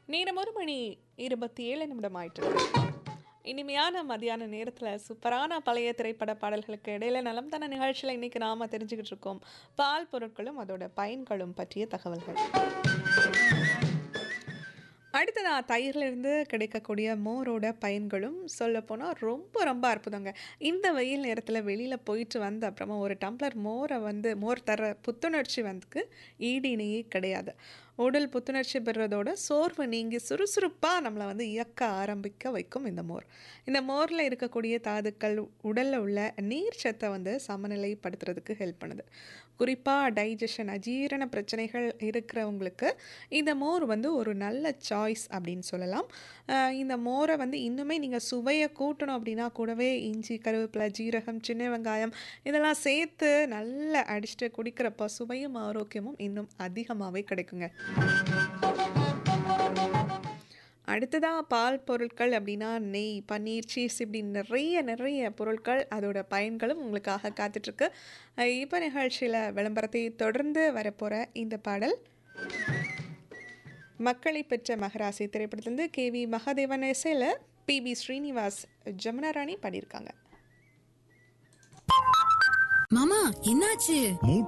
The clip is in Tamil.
நேரம் ஒரு மணி இருபத்தி ஏழு நிமிடம் ஆயிட்டு இனிமையான மதியான நேரத்தில் சூப்பரான பழைய திரைப்பட பாடல்களுக்கு இடையில நலம் தான நிகழ்ச்சியில் இன்னைக்கு நாம தெரிஞ்சுக்கிட்டு இருக்கோம் பால் பொருட்களும் அதோட பயன்களும் பற்றிய தகவல்கள் அடுத்ததா தயிர்லேருந்து கிடைக்கக்கூடிய மோரோட பயன்களும் சொல்லப்போனால் ரொம்ப ரொம்ப அற்புதங்க இந்த வெயில் நேரத்தில் வெளியில் போயிட்டு வந்த அப்புறமா ஒரு டம்ளர் மோரை வந்து மோர் தர புத்துணர்ச்சி வந்து ஈடு இணையே கிடையாது உடல் புத்துணர்ச்சி பெறுறதோட சோர்வு நீங்கி சுறுசுறுப்பாக நம்மளை வந்து இயக்க ஆரம்பிக்க வைக்கும் இந்த மோர் இந்த மோரில் இருக்கக்கூடிய தாதுக்கள் உடலில் உள்ள நீர் சத்தை வந்து சமநிலைப்படுத்துறதுக்கு ஹெல்ப் பண்ணுது குறிப்பாக டைஜஷன் அஜீரண பிரச்சனைகள் இருக்கிறவங்களுக்கு இந்த மோர் வந்து ஒரு நல்ல சாய்ஸ் அப்படின்னு சொல்லலாம் அஹ் இந்த மோரை வந்து இன்னுமே நீங்கள் சுவையை கூட்டணும் அப்படின்னா கூடவே இஞ்சி கருவேப்பிலை ஜீரகம் சின்ன வெங்காயம் இதெல்லாம் சேர்த்து நல்லா அடிச்சுட்டு குடிக்கிறப்போ சுவையும் ஆரோக்கியமும் இன்னும் அதிகமாகவே கிடைக்குங்க அடுத்ததாக பால் பொருட்கள் அப்படின்னா நெய் பன்னீர் சீஸ் இப்படி நிறைய நிறைய பொருட்கள் அதோட பயன்களும் உங்களுக்காக காத்துட்ருக்கு இப்போ நிகழ்ச்சியில் விளம்பரத்தை தொடர்ந்து வரப்போகிற இந்த பாடல் மக்களை பெற்ற மகராசி திரைப்படத்திலிருந்து கே வி மகாதேவன் இசையில் பி பி ஸ்ரீனிவாஸ் ஜமுனா ராணி பாடியிருக்காங்க மாமா என்னாச்சு மூட்டு